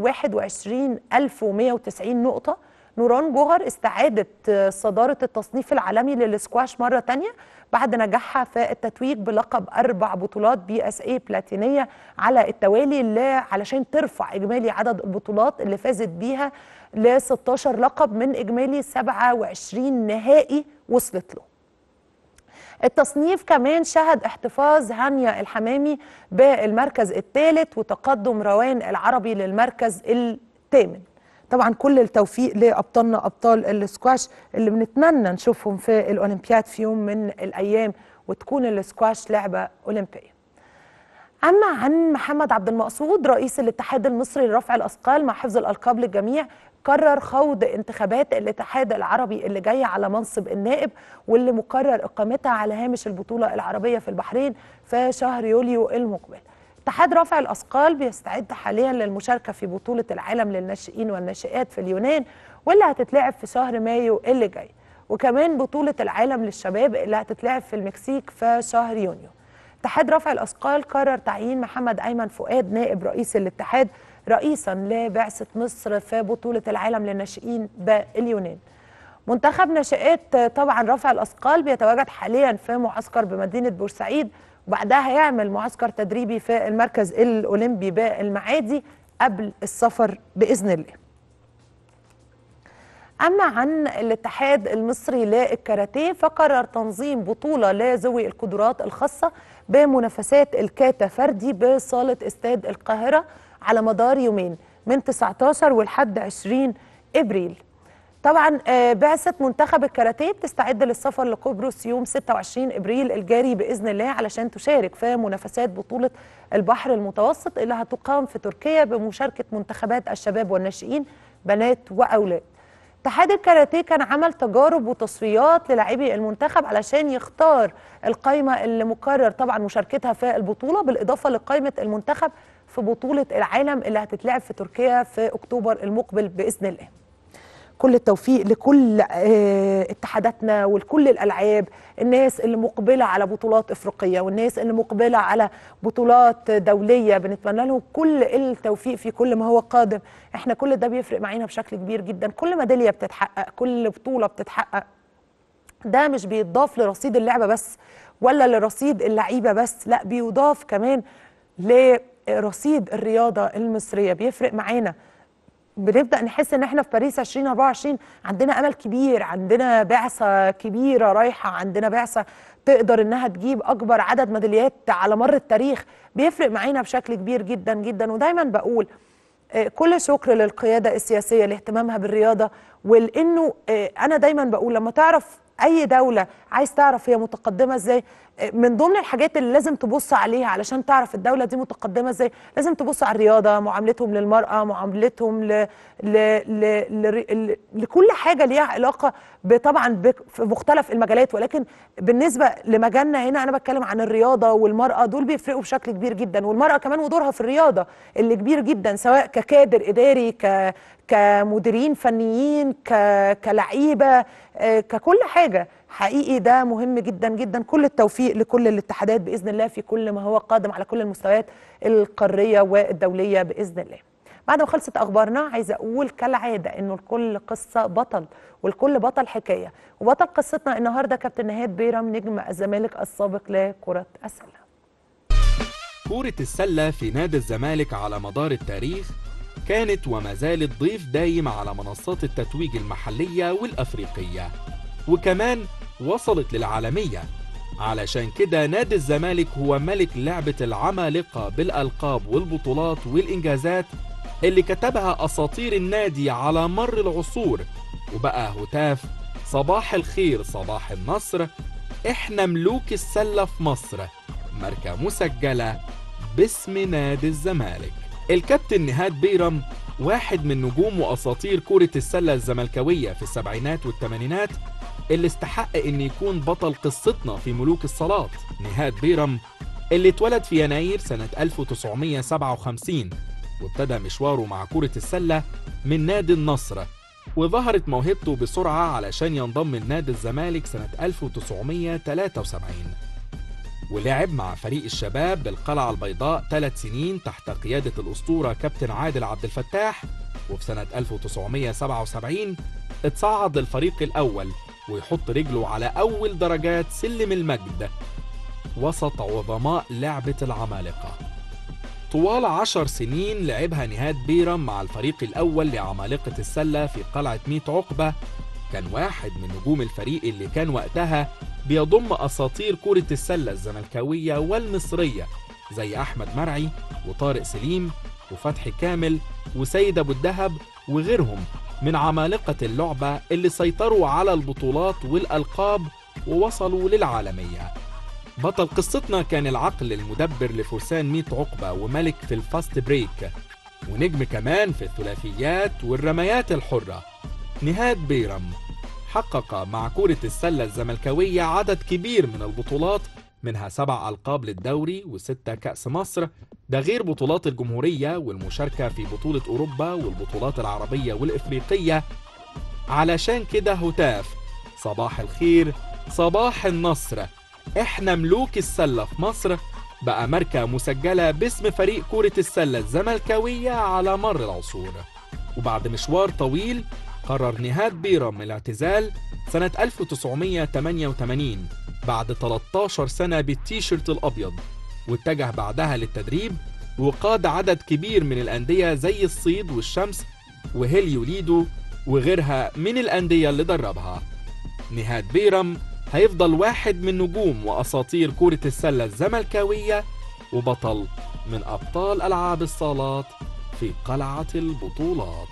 21190 نقطه نوران جوهر استعادت صداره التصنيف العالمي للسكواش مره تانية بعد نجاحها في التتويج بلقب اربع بطولات بي اس اي بلاتينيه على التوالي اللي علشان ترفع اجمالي عدد البطولات اللي فازت بيها ل 16 لقب من اجمالي 27 نهائي وصلت له التصنيف كمان شهد احتفاظ هانيا الحمامي بالمركز الثالث وتقدم روان العربي للمركز الثامن طبعا كل التوفيق لابطالنا ابطال السكواش اللي بنتمنى نشوفهم في الاولمبياد في يوم من الايام وتكون السكواش لعبه اولمبيه اما عن محمد عبد المقصود رئيس الاتحاد المصري لرفع الاثقال مع حفظ الالقاب للجميع قرر خوض انتخابات الاتحاد العربي اللي جايه على منصب النائب واللي مقرر اقامتها على هامش البطوله العربيه في البحرين في شهر يوليو المقبل اتحاد رفع الاثقال بيستعد حاليا للمشاركه في بطوله العالم للناشئين والناشئات في اليونان واللي هتتلعب في شهر مايو اللي جاي وكمان بطوله العالم للشباب اللي هتتلعب في المكسيك في شهر يونيو اتحاد رفع الاثقال قرر تعيين محمد ايمن فؤاد نائب رئيس الاتحاد رئيسا لبعثه مصر في بطوله العالم للناشئين باليونان منتخب ناشئات طبعا رفع الاثقال بيتواجد حاليا في معسكر بمدينه بورسعيد وبعدها هيعمل معسكر تدريبي في المركز الاولمبي بالمعادي قبل السفر باذن الله أما عن الاتحاد المصري للكاراتيه فقرر تنظيم بطولة لذوي القدرات الخاصة بمنافسات الكاتا فردي بصالة استاد القاهرة على مدار يومين من 19 ولحد 20 إبريل طبعا آه، بعثة منتخب الكاراتيه بتستعد للسفر لقبرص يوم 26 ابريل الجاري باذن الله علشان تشارك في منافسات بطولة البحر المتوسط اللي هتقام في تركيا بمشاركة منتخبات الشباب والناشئين بنات واولاد. اتحاد الكاراتيه كان عمل تجارب وتصفيات للاعبي المنتخب علشان يختار القائمة اللي مقرر طبعا مشاركتها في البطولة بالاضافة لقائمة المنتخب في بطولة العالم اللي هتتلعب في تركيا في اكتوبر المقبل باذن الله. كل التوفيق لكل آه، اتحاداتنا ولكل الالعاب الناس اللي مقبله على بطولات افريقيه والناس اللي مقبله على بطولات دوليه بنتمنى لهم كل التوفيق في كل ما هو قادم احنا كل ده بيفرق معانا بشكل كبير جدا كل ميداليه بتتحقق كل بطوله بتتحقق ده مش بيضاف لرصيد اللعبه بس ولا لرصيد اللعيبه بس لا بيضاف كمان لرصيد الرياضه المصريه بيفرق معانا بنبدا نحس ان احنا في باريس 2024 عندنا امل كبير عندنا بعثه كبيره رايحه عندنا بعثه تقدر انها تجيب اكبر عدد ميداليات على مر التاريخ بيفرق معانا بشكل كبير جدا جدا ودايما بقول آه، كل شكر للقياده السياسيه لاهتمامها بالرياضه ولانه آه، انا دايما بقول لما تعرف اي دوله عايز تعرف هي متقدمه ازاي آه، من ضمن الحاجات اللي لازم تبص عليها علشان تعرف الدوله دي متقدمه ازاي لازم تبص على الرياضه معاملتهم للمراه معاملتهم ل... ل... ل... ل... ل... لكل حاجه ليها علاقه ب- طبعا ب... في مختلف المجالات ولكن بالنسبه لمجالنا هنا انا بتكلم عن الرياضه والمراه دول بيفرقوا بشكل كبير جدا والمراه كمان ودورها في الرياضه اللي كبير جدا سواء ككادر اداري ك كمديرين فنيين ك... كلعيبه آه، ككل حاجه حقيقي ده مهم جدا جدا كل التوفيق لكل الاتحادات باذن الله في كل ما هو قادم على كل المستويات القاريه والدوليه باذن الله بعد ما خلصت اخبارنا عايزه اقول كالعاده انه لكل قصه بطل والكل بطل حكايه وبطل قصتنا النهارده كابتن نهاد بيرم نجم الزمالك السابق لكره السله كرة السلة في نادي الزمالك على مدار التاريخ كانت وما زالت ضيف دايم على منصات التتويج المحلية والأفريقية وكمان وصلت للعالمية علشان كده نادي الزمالك هو ملك لعبة العمالقة بالألقاب والبطولات والإنجازات اللي كتبها أساطير النادي على مر العصور وبقى هتاف صباح الخير صباح النصر احنا ملوك السلة في مصر ماركة مسجلة باسم نادي الزمالك الكابتن نهاد بيرم واحد من نجوم وأساطير كرة السلة الزملكاوية في السبعينات والثمانينات اللي استحق إن يكون بطل قصتنا في ملوك الصلاة نهاد بيرم اللي اتولد في يناير سنة 1957 وابتدى مشواره مع كرة السلة من نادي النصر وظهرت موهبته بسرعة علشان ينضم لنادي الزمالك سنة 1973 ولعب مع فريق الشباب بالقلعة البيضاء ثلاث سنين تحت قيادة الأسطورة كابتن عادل عبد الفتاح وفي سنة 1977 اتصعد للفريق الأول ويحط رجله على أول درجات سلم المجد وسط عظماء لعبة العمالقة طوال عشر سنين لعبها نهاد بيرم مع الفريق الأول لعمالقة السلة في قلعة ميت عقبة كان واحد من نجوم الفريق اللي كان وقتها بيضم أساطير كرة السلة الزملكاوية والمصرية زي أحمد مرعي وطارق سليم وفتحي كامل وسيد أبو الدهب وغيرهم من عمالقة اللعبة اللي سيطروا على البطولات والألقاب ووصلوا للعالمية بطل قصتنا كان العقل المدبر لفرسان ميت عقبة وملك في الفاست بريك ونجم كمان في الثلاثيات والرميات الحرة نهاد بيرم حقق مع كرة السلة الزملكاوية عدد كبير من البطولات منها سبع ألقاب للدوري وستة كأس مصر ده غير بطولات الجمهورية والمشاركة في بطولة أوروبا والبطولات العربية والإفريقية علشان كده هتاف صباح الخير صباح النصر احنا ملوك السلة في مصر بقى ماركة مسجلة باسم فريق كرة السلة الزملكاوية على مر العصور وبعد مشوار طويل قرر نهاد بيرم الاعتزال سنة 1988 بعد 13 سنة بالتيشيرت الأبيض واتجه بعدها للتدريب وقاد عدد كبير من الأندية زي الصيد والشمس وهيليو ليدو وغيرها من الأندية اللي دربها نهاد بيرم هيفضل واحد من نجوم وأساطير كرة السلة الزملكاوية وبطل من أبطال ألعاب الصالات في قلعة البطولات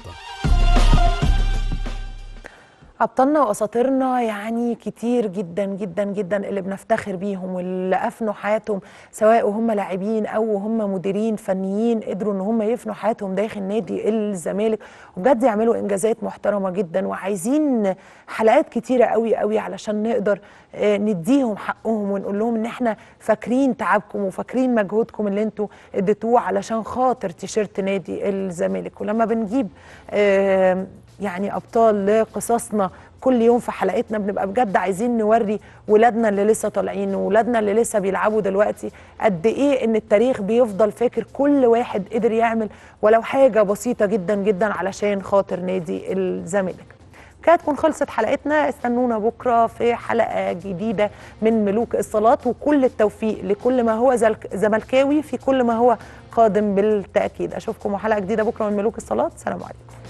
أبطالنا وأساطيرنا يعني كتير جدا جدا جدا اللي بنفتخر بيهم واللي أفنوا حياتهم سواء هم لاعبين أو هم مديرين فنيين قدروا إن هم يفنوا حياتهم داخل نادي الزمالك وبجد يعملوا إنجازات محترمة جدا وعايزين حلقات كتيرة قوي قوي علشان نقدر آه، نديهم حقهم ونقول لهم إن إحنا فاكرين تعبكم وفاكرين مجهودكم اللي أنتوا اديتوه علشان خاطر تيشيرت نادي الزمالك ولما بنجيب آه، يعني ابطال لقصصنا كل يوم في حلقتنا بنبقى بجد عايزين نوري ولادنا اللي لسه طالعين وولادنا اللي لسه بيلعبوا دلوقتي قد ايه ان التاريخ بيفضل فاكر كل واحد قدر يعمل ولو حاجه بسيطه جدا جدا علشان خاطر نادي الزمالك كده تكون خلصت حلقتنا استنونا بكره في حلقه جديده من ملوك الصالات وكل التوفيق لكل ما هو زلك- زملكاوي في كل ما هو قادم بالتاكيد اشوفكم حلقه جديده بكره من ملوك الصالات سلام عليكم